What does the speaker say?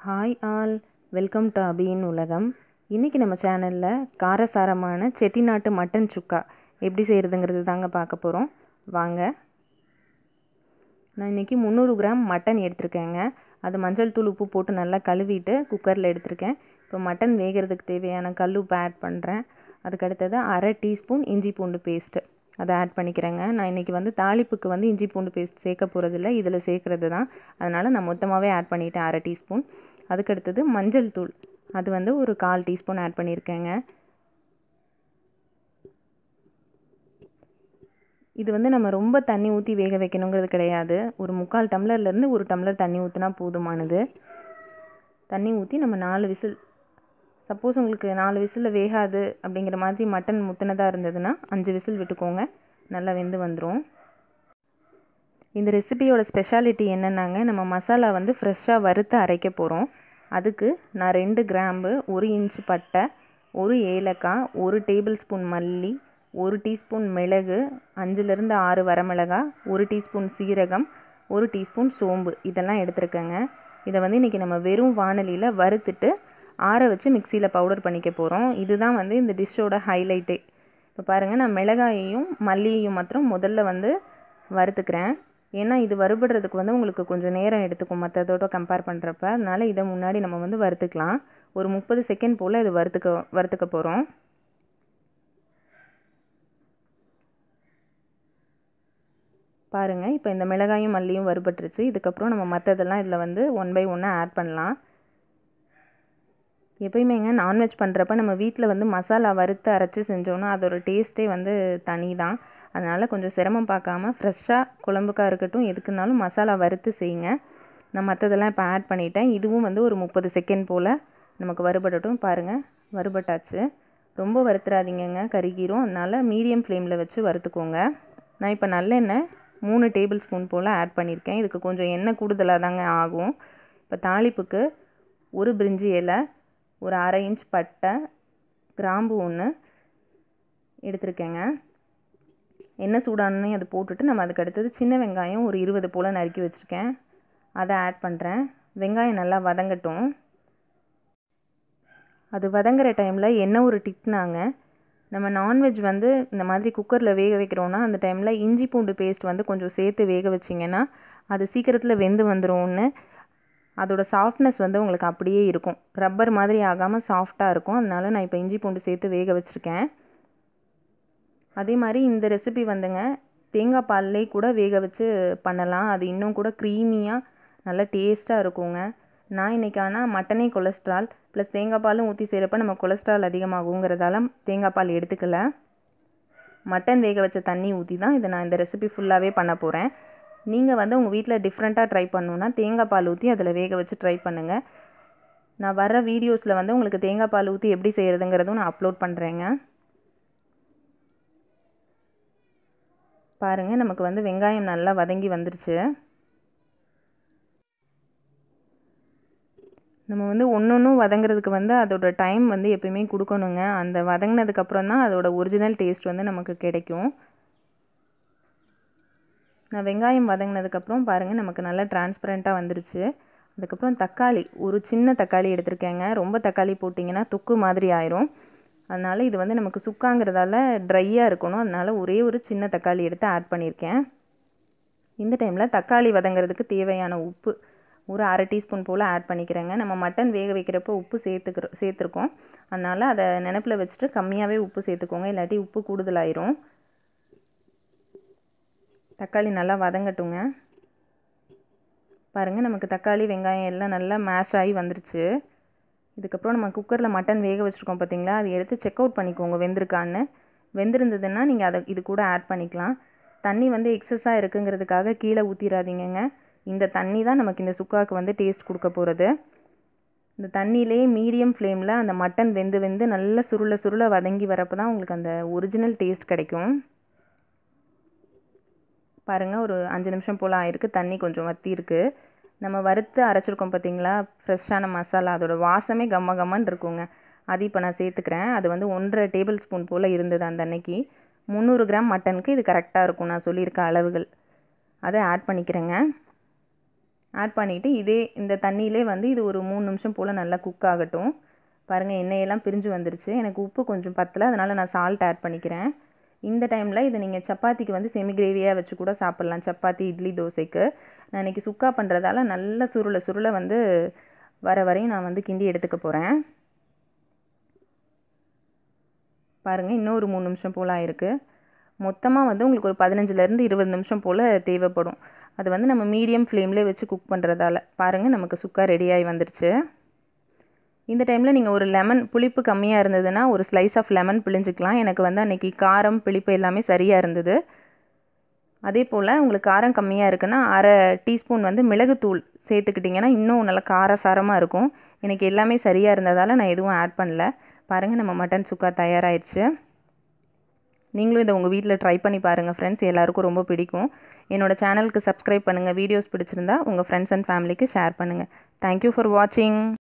hi all welcome to அபியின் உலகம் இன்றைக்கி நம்ம சேனலில் காரசாரமான செட்டிநாட்டு மட்டன் சுக்கா எப்படி செய்கிறதுங்கிறது தாங்க பார்க்க போகிறோம் வாங்க நான் இன்றைக்கி முந்நூறு கிராம் மட்டன் எடுத்திருக்கேங்க அது மஞ்சள் தூள் உப்பு போட்டு நல்லா கழுவிட்டு குக்கரில் எடுத்திருக்கேன் இப்போ மட்டன் வேகிறதுக்கு தேவையான கல் உப்பு ஆட் பண்ணுறேன் அதுக்கு அடுத்தது அரை டீஸ்பூன் இஞ்சி பூண்டு பேஸ்ட்டு அதை ஆட் பண்ணிக்கிறேங்க நான் இன்றைக்கி வந்து தாளிப்புக்கு வந்து இஞ்சி பூண்டு பேஸ்ட் சேர்க்க போகிறதில்ல இதில் சேர்க்குறது தான் அதனால் நான் மொத்தமாகவே ஆட் பண்ணிட்டேன் அரை டீஸ்பூன் அதுக்கடுத்தது மஞ்சள் தூள் அது வந்து ஒரு கால் டீஸ்பூன் ஆட் பண்ணியிருக்கேங்க இது வந்து நம்ம ரொம்ப தண்ணி ஊற்றி வேக வைக்கணுங்கிறது கிடையாது ஒரு முக்கால் டம்ளர்லேருந்து ஒரு டம்ளர் தண்ணி ஊற்றினா போதுமானது தண்ணி ஊற்றி நம்ம நாலு விசில் சப்போஸ் உங்களுக்கு நாலு விசிலில் வேகாது அப்படிங்கிற மாதிரி மட்டன் முத்தினதாக இருந்ததுன்னா அஞ்சு விசில் விட்டுக்கோங்க நல்லா வெந்து வந்துடும் இந்த ரெசிபியோட ஸ்பெஷாலிட்டி என்னென்னாங்க நம்ம மசாலா வந்து ஃப்ரெஷ்ஷாக வறுத்து அரைக்க போகிறோம் அதுக்கு நான் ரெண்டு கிராம்பு ஒரு இன்ச்சு பட்டை ஒரு ஏலக்காய் ஒரு டேபிள் ஸ்பூன் மல்லி ஒரு டீஸ்பூன் மிளகு அஞ்சுலேருந்து ஆறு வரமிளகா ஒரு டீஸ்பூன் சீரகம் ஒரு டீஸ்பூன் சோம்பு இதெல்லாம் எடுத்துருக்கேங்க இதை வந்து இன்றைக்கி நம்ம வெறும் வானலியில் வறுத்துட்டு ஆற வச்சு மிக்சியில் பவுடர் பண்ணிக்க போகிறோம் இதுதான் வந்து இந்த டிஷ்ஷோட ஹைலைட்டே இப்போ பாருங்கள் நான் மிளகாயையும் மல்லியையும் மாத்திரம் முதல்ல வந்து வறுத்துக்கிறேன் ஏன்னா இது வறுபடுறதுக்கு வந்து உங்களுக்கு கொஞ்சம் நேரம் எடுத்துக்கும் மற்றதோட கம்பேர் பண்ணுறப்ப அதனால் இதை முன்னாடி நம்ம வந்து வறுத்துக்கலாம் ஒரு முப்பது செகண்ட் போல் இது வறுத்துக்க வறுத்துக்க போகிறோம் பாருங்கள் இப்போ இந்த மிளகாயும் மல்லியும் வறுபட்டுருச்சு இதுக்கப்புறம் நம்ம மற்றதெல்லாம் இதில் வந்து ஒன் பை ஒன்னாக ஆட் பண்ணலாம் எப்பயுமேங்க நான்வெஜ் பண்ணுறப்ப நம்ம வீட்டில் வந்து மசாலா வறுத்து அரைச்சி செஞ்சோன்னா அதோட டேஸ்ட்டே வந்து தனி தான் அதனால் கொஞ்சம் சிரமம் பார்க்காம ஃப்ரெஷ்ஷாக குழம்புக்காக இருக்கட்டும் எதுக்குனாலும் மசாலா வறுத்து செய்யுங்க நான் மற்றதெல்லாம் இப்போ ஆட் பண்ணிட்டேன் இதுவும் வந்து ஒரு முப்பது செகண்ட் போல் நமக்கு வறுபடட்டும் பாருங்கள் வறுபட்டாச்சு ரொம்ப வறுத்துறாதீங்கங்க கருகிரும் அதனால் மீடியம் ஃப்ளேமில் வச்சு வறுத்துக்கோங்க நான் இப்போ நல்லெண்ணெய் மூணு டேபிள் ஸ்பூன் போல் ஆட் பண்ணியிருக்கேன் இதுக்கு கொஞ்சம் எண்ணெய் கூடுதலாக தாங்க ஆகும் இப்போ தாளிப்புக்கு ஒரு பிரிஞ்சி இலை ஒரு அரை இன்ச் பட்டை கிராம்பு ஒன்று எடுத்திருக்கேங்க எண்ணெய் சூடானே அது போட்டுட்டு நம்ம அதுக்கு அடுத்தது சின்ன வெங்காயம் ஒரு இருபது போல் நறுக்கி வச்சுருக்கேன் அதை ஆட் பண்ணுறேன் வெங்காயம் நல்லா வதங்கட்டும் அது வதங்குற டைமில் என்ன ஒரு டிப்னாங்க நம்ம நான்வெஜ் வந்து இந்த மாதிரி குக்கரில் வேக வைக்கிறோன்னா அந்த டைமில் இஞ்சி பூண்டு பேஸ்ட் வந்து கொஞ்சம் சேர்த்து வேக வச்சிங்கன்னா அது சீக்கிரத்தில் வெந்து வந்துடும்னு அதோட சாஃப்ட்னஸ் வந்து உங்களுக்கு அப்படியே இருக்கும் ரப்பர் மாதிரி ஆகாமல் சாஃப்டாக இருக்கும் அதனால நான் இப்போ இஞ்சி பூண்டு சேர்த்து வேக வச்சுருக்கேன் அதே மாதிரி இந்த ரெசிபி வந்துங்க தேங்காய் பால்லே கூட வேக வச்சு பண்ணலாம் அது இன்னும் கூட க்ரீமியாக நல்லா டேஸ்ட்டாக இருக்குங்க நான் இன்றைக்கி ஆனால் மட்டனே கொலஸ்ட்ரால் ப்ளஸ் தேங்காய் பாலும் ஊற்றி செய்கிறப்ப நம்ம கொலஸ்ட்ரால் அதிகமாகுங்கிறதால தேங்காய் பால் எடுத்துக்கல மட்டன் வேக வச்ச தண்ணி ஊற்றி தான் இதை நான் இந்த ரெசிபி ஃபுல்லாகவே பண்ண போகிறேன் நீங்கள் வந்து உங்கள் வீட்டில் டிஃப்ரெண்ட்டாக ட்ரை பண்ணணுன்னா தேங்காய் பால் ஊற்றி அதில் வேக வச்சு ட்ரை பண்ணுங்கள் நான் வர வீடியோஸில் வந்து உங்களுக்கு தேங்காய் பால் ஊற்றி எப்படி செய்கிறதுங்கிறதும் நான் அப்லோட் பண்ணுறேங்க பாருங்கள் நமக்கு வந்து வெங்காயம் நல்லா வதங்கி வந்துருச்சு நம்ம வந்து ஒன்று ஒன்றும் வதங்குறதுக்கு வந்து அதோட டைம் வந்து எப்பயுமே கொடுக்கணுங்க அந்த வதங்கினதுக்கப்புறம் தான் அதோட ஒரிஜினல் டேஸ்ட் வந்து நமக்கு கிடைக்கும் நான் வெங்காயம் வதங்கினதுக்கப்புறம் பாருங்கள் நமக்கு நல்லா டிரான்ஸ்பரண்ட்டாக வந்துருச்சு அதுக்கப்புறம் தக்காளி ஒரு சின்ன தக்காளி எடுத்திருக்கேங்க ரொம்ப தக்காளி போட்டிங்கன்னா தொக்கு மாதிரி ஆயிரும் அதனால் இது வந்து நமக்கு சுக்காங்கிறதால ட்ரையாக இருக்கணும் அதனால் ஒரே ஒரு சின்ன தக்காளி எடுத்து ஆட் பண்ணியிருக்கேன் இந்த டைமில் தக்காளி வதங்கிறதுக்கு தேவையான உப்பு ஒரு அரை டீஸ்பூன் போல் ஆட் பண்ணிக்கிறேங்க நம்ம மட்டன் வேக வைக்கிறப்போ உப்பு சேர்த்துக்கிற சேர்த்துருக்கோம் அதனால் அதை நினப்பில் வச்சுட்டு கம்மியாகவே உப்பு சேர்த்துக்கோங்க இல்லாட்டி உப்பு கூடுதலாயிரும் தக்காளி நல்லா வதங்கட்டுங்க பாருங்கள் நமக்கு தக்காளி வெங்காயம் எல்லாம் நல்லா மேஷ் ஆகி வந்துருச்சு இதுக்கப்புறம் நம்ம குக்கரில் மட்டன் வேக வச்சுருக்கோம் பார்த்தீங்களா அதை எடுத்து செக் அவுட் பண்ணிக்கோங்க வெந்திருக்கான்னு வெந்திருந்ததுன்னா நீங்கள் அதை இது கூட ஆட் பண்ணிக்கலாம் தண்ணி வந்து எக்ஸஸாக இருக்குங்கிறதுக்காக கீழே ஊற்றிடாதீங்கங்க இந்த தண்ணி தான் நமக்கு இந்த சுக்காவுக்கு வந்து டேஸ்ட் கொடுக்க போகிறது இந்த தண்ணியிலே மீடியம் ஃப்ளேமில் அந்த மட்டன் வெந்து வெந்து நல்ல சுருள சுருள வதங்கி வரப்போ தான் உங்களுக்கு அந்த ஒரிஜினல் டேஸ்ட் கிடைக்கும் பாருங்கள் ஒரு அஞ்சு நிமிஷம் போல் ஆயிருக்கு தண்ணி கொஞ்சம் வத்தி இருக்குது நம்ம வறுத்து அரைச்சிருக்கோம் பார்த்தீங்களா ஃப்ரெஷ்ஷான மசாலா அதோட வாசமே கம்ம கம்மன்னு இருக்குங்க அது இப்போ நான் சேர்த்துக்கிறேன் அது வந்து ஒன்றரை டேபிள் ஸ்பூன் போல் இருந்தது அந்த அன்னைக்கு முந்நூறு கிராம் மட்டனுக்கு இது கரெக்டாக இருக்கும் நான் சொல்லியிருக்க அளவுகள் அதை ஆட் பண்ணிக்கிறேங்க ஆட் பண்ணிவிட்டு இதே இந்த தண்ணியிலே வந்து இது ஒரு மூணு நிமிஷம் போல் நல்லா குக் ஆகட்டும் பாருங்கள் எண்ணெயெல்லாம் பிரிஞ்சு வந்துருச்சு எனக்கு உப்பு கொஞ்சம் பத்தலை அதனால் நான் சால்ட் ஆட் பண்ணிக்கிறேன் இந்த டைமில் இதை நீங்கள் சப்பாத்திக்கு வந்து செமி கிரேவியாக வச்சு கூட சாப்பிட்லாம் சப்பாத்தி இட்லி தோசைக்கு நான் இன்றைக்கி சுக்கா பண்ணுறதால நல்ல சுருளை சுருளை வந்து வர வரையும் நான் வந்து கிண்டி எடுத்துக்க போகிறேன் பாருங்கள் இன்னும் ஒரு மூணு நிமிஷம் போல் ஆயிருக்கு மொத்தமாக வந்து உங்களுக்கு ஒரு பதினஞ்சுலேருந்து இருபது நிமிஷம் போல் தேவைப்படும் அது வந்து நம்ம மீடியம் ஃப்ளேம்லேயே வச்சு குக் பண்ணுறதால பாருங்கள் நமக்கு சுக்கா ரெடியாகி வந்துருச்சு இந்த டைமில் நீங்கள் ஒரு லெமன் புளிப்பு கம்மியாக இருந்ததுன்னா ஒரு ஸ்லைஸ் ஆஃப் லெமன் பிழிஞ்சிக்கலாம் எனக்கு வந்து அன்றைக்கி காரம் புளிப்பு எல்லாமே சரியாக இருந்தது அதே போல் உங்களுக்கு காரம் கம்மியாக இருக்குன்னா அரை டீஸ்பூன் வந்து மிளகுத்தூள் சேர்த்துக்கிட்டிங்கன்னா இன்னும் நல்லா காரசாரமாக இருக்கும் எனக்கு எல்லாமே சரியாக இருந்ததால் நான் எதுவும் ஆட் பண்ணல பாருங்கள் நம்ம மட்டன் சுக்கா தயாராகிடுச்சு நீங்களும் இதை உங்கள் வீட்டில் ட்ரை பண்ணி பாருங்கள் ஃப்ரெண்ட்ஸ் எல்லாருக்கும் ரொம்ப பிடிக்கும் என்னோடய சேனலுக்கு சப்ஸ்கிரைப் பண்ணுங்கள் வீடியோஸ் பிடிச்சிருந்தா உங்கள் ஃப்ரெண்ட்ஸ் அண்ட் ஃபேமிலிக்கு ஷேர் பண்ணுங்கள் தேங்க்யூ ஃபார் வாட்சிங்